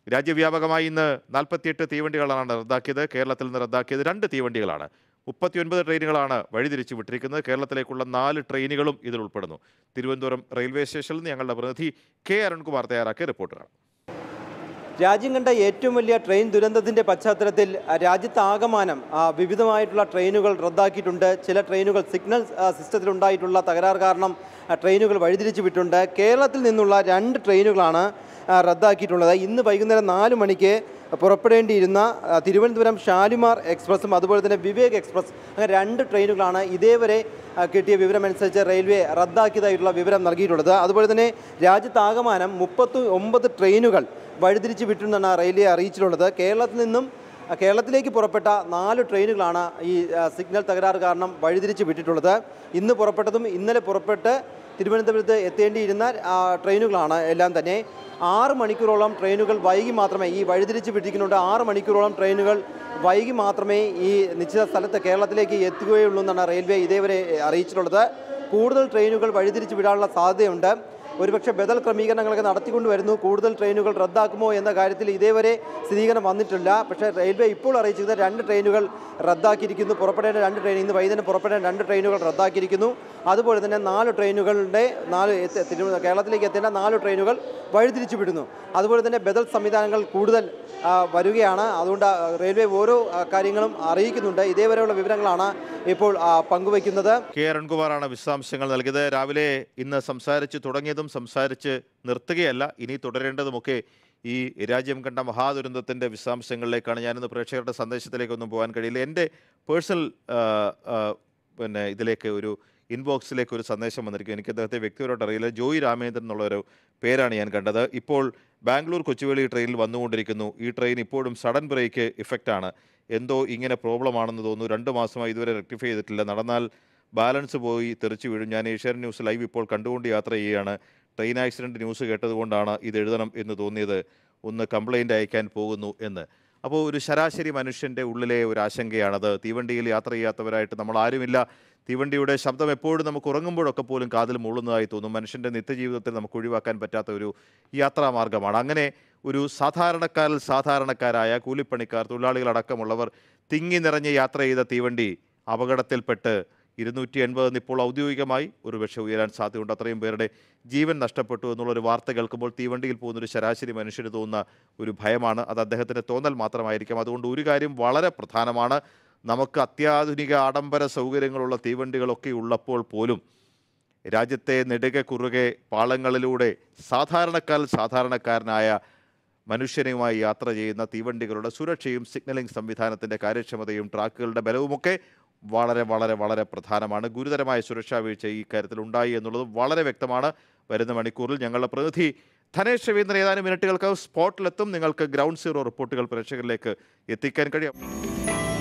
രാജ്യവ്യാപകമായി ഇന്ന് നാൽപ്പത്തിയെട്ട് തീവണ്ടികളാണ് റദ്ദാക്കിയത് കേരളത്തിൽ നിന്ന് റദ്ദാക്കിയത് രണ്ട് തീവണ്ടികളാണ് മുപ്പത്തിയൊൻപത് ട്രെയിനുകളാണ് വഴിതിരിച്ചു വിട്ടിരിക്കുന്നത് കേരളത്തിലേക്കുള്ള നാല് ട്രെയിനുകളും ഇതിൽ ഉൾപ്പെടുന്നു തിരുവനന്തപുരം റെയിൽവേ സ്റ്റേഷനിൽ നിന്ന് ഞങ്ങളുടെ പ്രതിനിധി കെ അരുൺകുമാർ തയ്യാറാക്കിയ റിപ്പോർട്ടുകൾ രാജ്യം കണ്ട ഏറ്റവും വലിയ ട്രെയിൻ ദുരന്തത്തിന്റെ പശ്ചാത്തലത്തിൽ ആ, രാജ്യത്താകമാനം ആ, വിവിധമായിട്ടുള്ള ട്രെയിനുകൾ റദ്ദാക്കിയിട്ടുണ്ട് ചില ട്രെയിനുകൾ സിഗ്നൽ ആ, സിസ്റ്റത്തിലുണ്ടായിട്ടുള്ള തകരാർ കാരണം ആ, ട്രെയിനുകൾ വഴിതിരിച്ചു വിട്ടിട്ടുണ്ട് കേരളത്തിൽ നിന്നുള്ള രണ്ട് ട്രെയിനുകളാണ് ആ, റദ്ദാക്കിയിട്ടുള്ളത് ഇന്ന് വൈകുന്നേരം നാല് മണിക്ക് പുറപ്പെടേണ്ടിയിരുന്ന ആ, തിരുവനന്തപുരം ഷാലിമാർ എക്സ്പ്രസും അതുപോലെ തന്നെ വിവേക് എക്സ്പ്രസ് അങ്ങനെ രണ്ട് ട്രെയിനുകളാണ് ഇതേവരെ ആ, കിട്ടിയ വിവരമനുസരിച്ച് റെയിൽവേ റദ്ദാക്കിയതായിട്ടുള്ള വിവരം നൽകിയിട്ടുള്ളത് അതുപോലെ തന്നെ രാജ്യത്താകമാനം മുപ്പത്തി ഒമ്പത് ട്രെയിനുകൾ വഴിതിരിച്ച് വിട്ടുമെന്നാണ് റെയിൽവേ അറിയിച്ചിട്ടുള്ളത് കേരളത്തിൽ നിന്നും ആ, കേരളത്തിലേക്ക് പുറപ്പെട്ട നാല് ട്രെയിനുകളാണ് ഈ ആ, സിഗ്നൽ തകരാറ് കാരണം വഴിതിരിച്ച് വിട്ടിട്ടുള്ളത് ഇന്ന് പുറപ്പെട്ടതും ഇന്നലെ പുറപ്പെട്ട് തിരുവനന്തപുരത്ത് എത്തേണ്ടിയിരുന്ന ആ, ട്രെയിനുകളാണ് എല്ലാം തന്നെ ആറ് മണിക്കൂറോളം ട്രെയിനുകൾ വൈകി മാത്രമേ ഈ വഴിതിരിച്ച് വിട്ടിരിക്കുന്നുണ്ട് ആറ് മണിക്കൂറോളം ട്രെയിനുകൾ വൈകി മാത്രമേ ഈ നിശ്ചിത സ്ഥലത്ത് കേരളത്തിലേക്ക് എത്തുകയുള്ളൂ എന്നാണ് റെയിൽവേ ഇതേവരെ അറിയിച്ചിട്ടുള്ളത് കൂടുതൽ ട്രെയിനുകൾ വഴിതിരിച്ച് വിടാനുള്ള സാധ്യതയുണ്ട് ഒരുപക്ഷെ ബദൽ ക്രമീകരണങ്ങളൊക്കെ നടത്തിക്കൊണ്ട് വരുന്നു കൂടുതൽ ട്രെയിനുകൾ റദ്ദാക്കുമോ എന്ന കാര്യത്തിൽ ഇതേവരെ സ്ഥിരീകരണം വന്നിട്ടില്ല പക്ഷേ റെയിൽവേ ഇപ്പോൾ അറിയിച്ചത് രണ്ട് ട്രെയിനുകൾ റദ്ദാക്കിയിരിക്കുന്നു പുറപ്പെടേണ്ട രണ്ട് ട്രെയിൻ ഇന്ന് വൈകുന്നേരം പുറപ്പെടേണ്ട രണ്ട് ട്രെയിനുകൾ റദ്ദാക്കിയിരിക്കുന്നു അതുപോലെ തന്നെ നാല് ട്രെയിനുകളുടെ നാല് എത്ത- തിരു- കേരളത്തിലേക്ക് എത്തേണ്ട നാല് ട്രെയിനുകൾ വഴിതിരിച്ചു വിടുന്നു അതുപോലെ തന്നെ ബദൽ സംവിധാനങ്ങൾ കൂടുതൽ ആ, വരികയാണ് അതുകൊണ്ട് ആ, റെയിൽവേ ഓരോ ആ, കാര്യങ്ങളും അറിയിക്കുന്നുണ്ട് ഇതേവരെയുള്ള വിവരങ്ങളാണ് ഇപ്പോൾ ആ, പങ്കുവയ്ക്കുന്നത് കെ അരുൺകുമാറാണ് വിശദാംശങ്ങൾ നൽകിയത് രാവിലെ ഇന്ന് സംസാരിച്ച് തുടങ്ങിയതും സംസാരിച്ച് നിർത്തുകയല്ല ഇനി തുടരേണ്ടതുമൊക്കെ ഈ രാജ്യം കണ്ട മഹാദുരന്തത്തിൻ്റെ വിശദാംശങ്ങളിലേക്കാണ് ഞാനിന്ന് പ്രേക്ഷകരുടെ സന്ദേശത്തിലേക്കൊന്നും പോകാൻ കഴിയില്ല എൻ്റെ പേഴ്സണൽ പിന്നെ ഇതിലേക്ക് ഒരു ഇൻബോക്സിലേക്ക് ഒരു സന്ദേശം വന്നിരിക്കും എനിക്ക് അദ്ദേഹത്തെ വ്യക്തിപരമായിട്ട് അറിയില്ല ജോയി രാമേന്ദ്രൻ എന്നുള്ള ഒരു പേരാണ് ഞാൻ കണ്ടത് ഇപ്പോൾ ബാംഗ്ലൂർ കൊച്ചുവേളി ട്രെയിനിൽ വന്നുകൊണ്ടിരിക്കുന്നു ഈ ട്രെയിൻ ഇപ്പോഴും സഡൻ ബ്രേക്ക് ഇഫക്റ്റാണ് എന്തോ ഇങ്ങനെ പ്രോബ്ലം ആണെന്ന് തോന്നുന്നു രണ്ട് മാസമായി ഇതുവരെ റെക്ടിഫൈ ചെയ്തിട്ടില്ല നടന്നാൽ ബാലൻസ് പോയി തെറിച്ചു വീഴും ഞാൻ ഏഷ്യാനെറ്റ് ന്യൂസ് ലൈവ് ഇപ്പോൾ കണ്ടുകൊണ്ട് യാത്ര ചെയ്യുകയാണ് ട്രെയിൻ ആക്സിഡൻറ്റ് ന്യൂസ് കേട്ടതുകൊണ്ടാണ് ഇത് എഴുതണം എന്ന് തോന്നിയത് ഒന്ന് കംപ്ലൈൻറ്റ് അയക്കാൻ പോകുന്നു എന്ന് അപ്പോൾ ഒരു ശരാശരി മനുഷ്യൻ്റെ ഉള്ളിലെ ഒരു ആശങ്കയാണത് തീവണ്ടിയിൽ യാത്ര ചെയ്യാത്തവരായിട്ട് നമ്മൾ ആരുമില്ല തീവണ്ടിയുടെ ശബ്ദം എപ്പോഴും നമുക്ക് ഉറങ്ങുമ്പോഴൊക്കെ പോലും കാതിൽ മൂളുന്നതായി തോന്നും മനുഷ്യൻ്റെ നിത്യജീവിതത്തിൽ നമുക്ക് ഒഴിവാക്കാൻ പറ്റാത്ത ഒരു യാത്രാമാർഗ്ഗമാണ് അങ്ങനെ ഒരു സാധാരണക്കാരിൽ സാധാരണക്കാരായ കൂലിപ്പണിക്കാർ തൊഴിലാളികളടക്കമുള്ളവർ തിങ്ങി നിറഞ്ഞ് യാത്ര ചെയ്ത തീവണ്ടി അപകടത്തിൽപ്പെട്ട് ഇരുന്നൂറ്റി എൺപത് ഇപ്പോൾ ഔദ്യോഗികമായി ഒരു പക്ഷേ ഉയരാൻ സാധ്യതയുണ്ട് അത്രയും പേരുടെ ജീവൻ നഷ്ടപ്പെട്ടു എന്നുള്ളൊരു വാർത്ത കേൾക്കുമ്പോൾ തീവണ്ടിയിൽ പോകുന്ന ഒരു ശരാശരി മനുഷ്യന് തോന്നുന്ന ഒരു ഭയമാണ് അത് അദ്ദേഹത്തിൻ്റെ തോന്നൽ മാത്രമായിരിക്കും അതുകൊണ്ട് ഒരു കാര്യം വളരെ പ്രധാനമാണ് നമുക്ക് അത്യാധുനിക ആഡംബര സൗകര്യങ്ങളുള്ള തീവണ്ടികളൊക്കെ ഉള്ളപ്പോൾ പോലും രാജ്യത്തെ നെടുകെ കുറുകെ പാളങ്ങളിലൂടെ സാധാരണക്കാരിൽ സാധാരണക്കാരനായ മനുഷ്യനുമായി യാത്ര ചെയ്യുന്ന തീവണ്ടികളുടെ സുരക്ഷയും സിഗ്നലിംഗ് സംവിധാനത്തിൻ്റെ കാര്യക്ഷമതയും ട്രാക്കുകളുടെ ബലവുമൊക്കെ വളരെ വളരെ വളരെ പ്രധാനമാണ് ഗുരുതരമായ സുരക്ഷാ വീഴ്ച ഈ കാര്യത്തിൽ ഉണ്ടായി എന്നുള്ളത് വളരെ വ്യക്തമാണ് വരുന്ന മണിക്കൂറിൽ ഞങ്ങളുടെ പ്രതിനിധി ധനേഷ് രവീന്ദ്രൻ ഏതാനും മിനിറ്റുകൾക്ക് സ്പോട്ടിലെത്തും നിങ്ങൾക്ക് ഗ്രൗണ്ട് സീറോ റിപ്പോർട്ടുകൾ പ്രേക്ഷകരിലേക്ക് എത്തിക്കാൻ കഴിയും